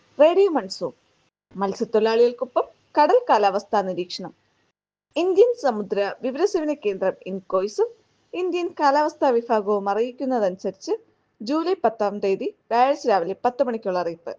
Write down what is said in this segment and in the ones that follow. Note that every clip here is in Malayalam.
റേഡിയോ മൺസൂൺ മത്സ്യത്തൊഴിലാളികൾക്കൊപ്പം കടൽ കാലാവസ്ഥാ നിരീക്ഷണം ഇന്ത്യൻ സമുദ്ര വിവരസേവന കേന്ദ്രം ഇൻകോയ്സും ഇന്ത്യൻ കാലാവസ്ഥാ വിഭാഗവും അറിയിക്കുന്നതനുസരിച്ച് ജൂലൈ പത്താം തീയതി വ്യാഴാഴ്ച രാവിലെ പത്ത് മണിക്കുള്ള അറിയിപ്പ്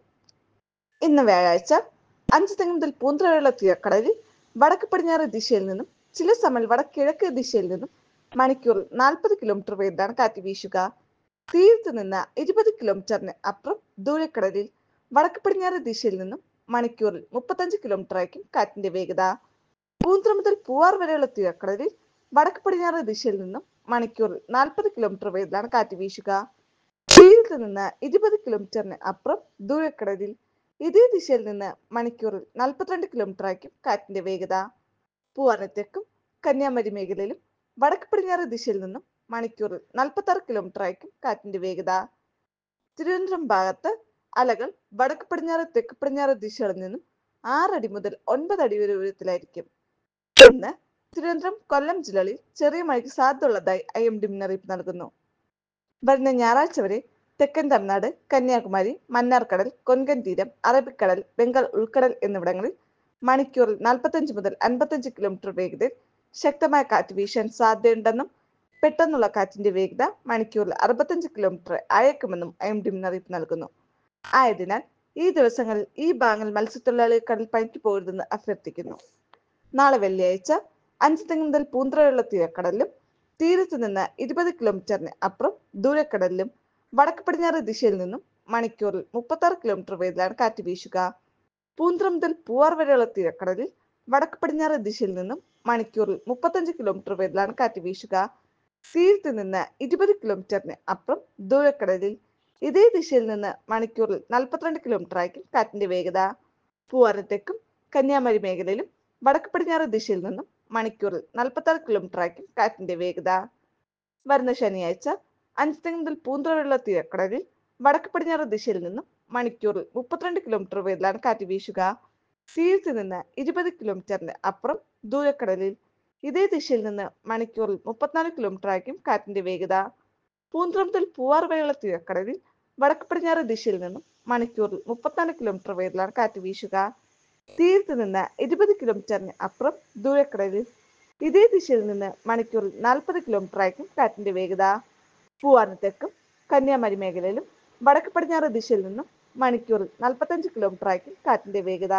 ഇന്ന് വ്യാഴാഴ്ച അഞ്ച് തെങ്ങ് മുതൽ പൂന്തറയുള്ള തീരക്കടലിൽ വടക്ക് പടിഞ്ഞാറ് ദിശയിൽ നിന്നും ചില സമയം വടക്കിഴക്ക് ദിശയിൽ നിന്നും മണിക്കൂറിൽ നാൽപ്പത് കിലോമീറ്റർ വേഗത്തിലാണ് കാറ്റ് വീശുക തീരത്ത് നിന്ന് ഇരുപത് കിലോമീറ്ററിന് അപ്പുറം ദൂരക്കടലിൽ വടക്ക് പടിഞ്ഞാറ് ദിശയിൽ നിന്നും മണിക്കൂറിൽ മുപ്പത്തഞ്ച് കിലോമീറ്റർ ആയിരിക്കും കാറ്റിന്റെ വേഗത പൂന്തറ മുതൽ പൂവാർ വരെയുള്ള തീരക്കടലിൽ വടക്ക് പടിഞ്ഞാറ് ദിശയിൽ നിന്നും മണിക്കൂറിൽ നാൽപ്പത് കിലോമീറ്റർ വേഗത്തിലാണ് കാറ്റ് വീശുക തീരത്ത് നിന്ന് ഇരുപത് കിലോമീറ്ററിന് അപ്പുറം ദൂരക്കടലിൽ ഇതേ ദിശയിൽ നിന്ന് മണിക്കൂറിൽ നാൽപ്പത്തിരണ്ട് കിലോമീറ്റർ ആയിരിക്കും കാറ്റിന്റെ വേഗത പൂവാറിന് തെക്കും കന്യാകുമാരി മേഖലയിലും വടക്ക് പടിഞ്ഞാറ് ദിശയിൽ നിന്നും മണിക്കൂറിൽ നാൽപ്പത്തി ആറ് കിലോമീറ്റർ ആയിരിക്കും കാറ്റിന്റെ വേഗത തിരുവനന്തപുരം ഭാഗത്ത് അലകൾ വടക്ക് പടിഞ്ഞാറ് തെക്ക് പടിഞ്ഞാറ് ദിശകളിൽ നിന്നും ആറടി മുതൽ ഒൻപത് അടി വരെ ഉയരത്തിലായിരിക്കും ഇന്ന് തിരുവനന്തപുരം കൊല്ലം ജില്ലകളിൽ ചെറിയ മഴയ്ക്ക് സാധ്യതയുള്ളതായി ഐ എം ഡി മുന്നറിയിപ്പ് നൽകുന്നു വരുന്ന ഞായറാഴ്ച വരെ തെക്കൻ തമിഴ്നാട് കന്യാകുമാരി മന്നാർക്കടൽ കൊങ്കൺ തീരം അറബിക്കടൽ ബംഗാൾ ഉൾക്കടൽ എന്നിവിടങ്ങളിൽ മണിക്കൂറിൽ നാൽപ്പത്തഞ്ച് മുതൽ അൻപത്തഞ്ച് കിലോമീറ്റർ വേഗതയിൽ ശക്തമായ കാറ്റ് വീശാൻ സാധ്യതയുണ്ടെന്നും പെട്ടെന്നുള്ള കാറ്റിന്റെ വേഗത മണിക്കൂറിൽ അറുപത്തഞ്ച് കിലോമീറ്റർ അയക്കുമെന്നും ഐ എം ഡി മുന്നറിയിപ്പ് നൽകുന്നു ആയതിനാൽ ഈ ദിവസങ്ങളിൽ ഈ ഭാഗങ്ങളിൽ മത്സ്യത്തൊഴിലാളികൾ കടൽ പണിക്ക് പോകരുതെന്ന് അഭ്യർത്ഥിക്കുന്നു നാളെ വെള്ളിയാഴ്ച അഞ്ച് തെങ്ങ് മുതൽ പൂന്തറയുള്ള തീരക്കടലിലും തീരത്ത് നിന്ന് ഇരുപത് കിലോമീറ്ററിന് അപ്പുറം ദൂരക്കടലിലും വടക്ക് പടിഞ്ഞാറ് ദിശയിൽ നിന്നും മണിക്കൂറിൽ മുപ്പത്തി ആറ് കിലോമീറ്റർ വേഗത്തിലാണ് കാറ്റ് വീശുക പൂന്തറ മുതൽ പൂവാർ വരെയുള്ള തീരക്കടലിൽ വടക്ക് പടിഞ്ഞാറ് ദിശയിൽ നിന്നും മണിക്കൂറിൽ മുപ്പത്തഞ്ച് കിലോമീറ്റർ വേഗത്തിലാണ് കാറ്റ് വീശുക തീരത്ത് നിന്ന് ഇരുപത് കിലോമീറ്ററിന് അപ്പുറം ദൂരക്കടലിൽ ഇതേ ദിശയിൽ നിന്ന് മണിക്കൂറിൽ നാൽപ്പത്തിരണ്ട് കിലോമീറ്റർ ആയിരിക്കും കാറ്റിന്റെ വേഗത പൂവാറ് തെക്കും കന്യാകുമാരി മേഖലയിലും വടക്ക് പടിഞ്ഞാറ് ദിശയിൽ നിന്നും മണിക്കൂറിൽ നാൽപ്പത്തി ആറ് കിലോമീറ്റർ ആയിരിക്കും കാറ്റിന്റെ വേഗത വരുന്ന ശനിയാഴ്ച അഞ്ച് തെങ്ങ് മുതൽ പൂന്തറയുള്ള തീരക്കടലിൽ വടക്ക് പടിഞ്ഞാറ് ദിശയിൽ നിന്നും മണിക്കൂറിൽ മുപ്പത്തിരണ്ട് കിലോമീറ്റർ വേഗത്തിലാണ് കാറ്റ് വീശുക തീരത്ത് നിന്ന് ഇരുപത് കിലോമീറ്ററിന് അപ്പുറം ദൂരക്കടലിൽ ഇതേ ദിശയിൽ നിന്ന് മണിക്കൂറിൽ മുപ്പത്തിനാല് കിലോമീറ്റർ ആയിരിക്കും കാറ്റിന്റെ വേഗത പൂന്തറ മുതൽ പൂവാർ വരെയുള്ള തീരക്കടലിൽ വടക്ക് പടിഞ്ഞാറ് ദിശയിൽ നിന്നും മണിക്കൂറിൽ മുപ്പത്തിനാല് കിലോമീറ്റർ വേഗത്തിലാണ് കാറ്റ് വീശുക തീരത്ത് നിന്ന് ഇരുപത് കിലോമീറ്ററിന് അപ്പുറം ദൂരക്കടലിൽ ഇതേ ദിശയിൽ നിന്ന് മണിക്കൂറിൽ നാൽപ്പത് കിലോമീറ്റർ ആയിരിക്കും കാറ്റിന്റെ വേഗത പൂവാറിന് തെക്കും കന്യാകുമാരി മേഖലയിലും വടക്ക് പടിഞ്ഞാറ് ദിശയിൽ നിന്നും മണിക്കൂറിൽ നാൽപ്പത്തഞ്ച് കിലോമീറ്റർ ആയിരിക്കും കാറ്റിന്റെ വേഗത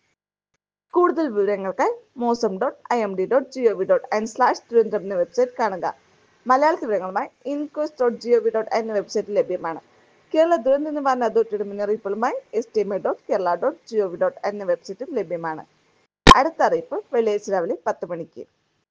കൂടുതൽ വിവരങ്ങൾക്കായി mausam dot I M D dot G O V dot in slash Thiruvananthapuram എന്ന വെബ്സൈറ്റ് കാണുക മലയാള വിവരങ്ങളുമായി INCOIS dot G O V dot എന്ന വെബ്സൈറ്റിൽ ലഭ്യമാണ് കേരള ദുരന്ത നിവാരണ അതോറിറ്റിയുടെ മുന്നറിയിപ്പുകളുമായി S D M A dot Kerala dot G O V dot എന്ന വെബ്സൈറ്റും ലഭ്യമാണ് അടുത്ത അറിയിപ്പ് വെള്ളിയാഴ്ച രാവിലെ പത്ത് മണിക്ക്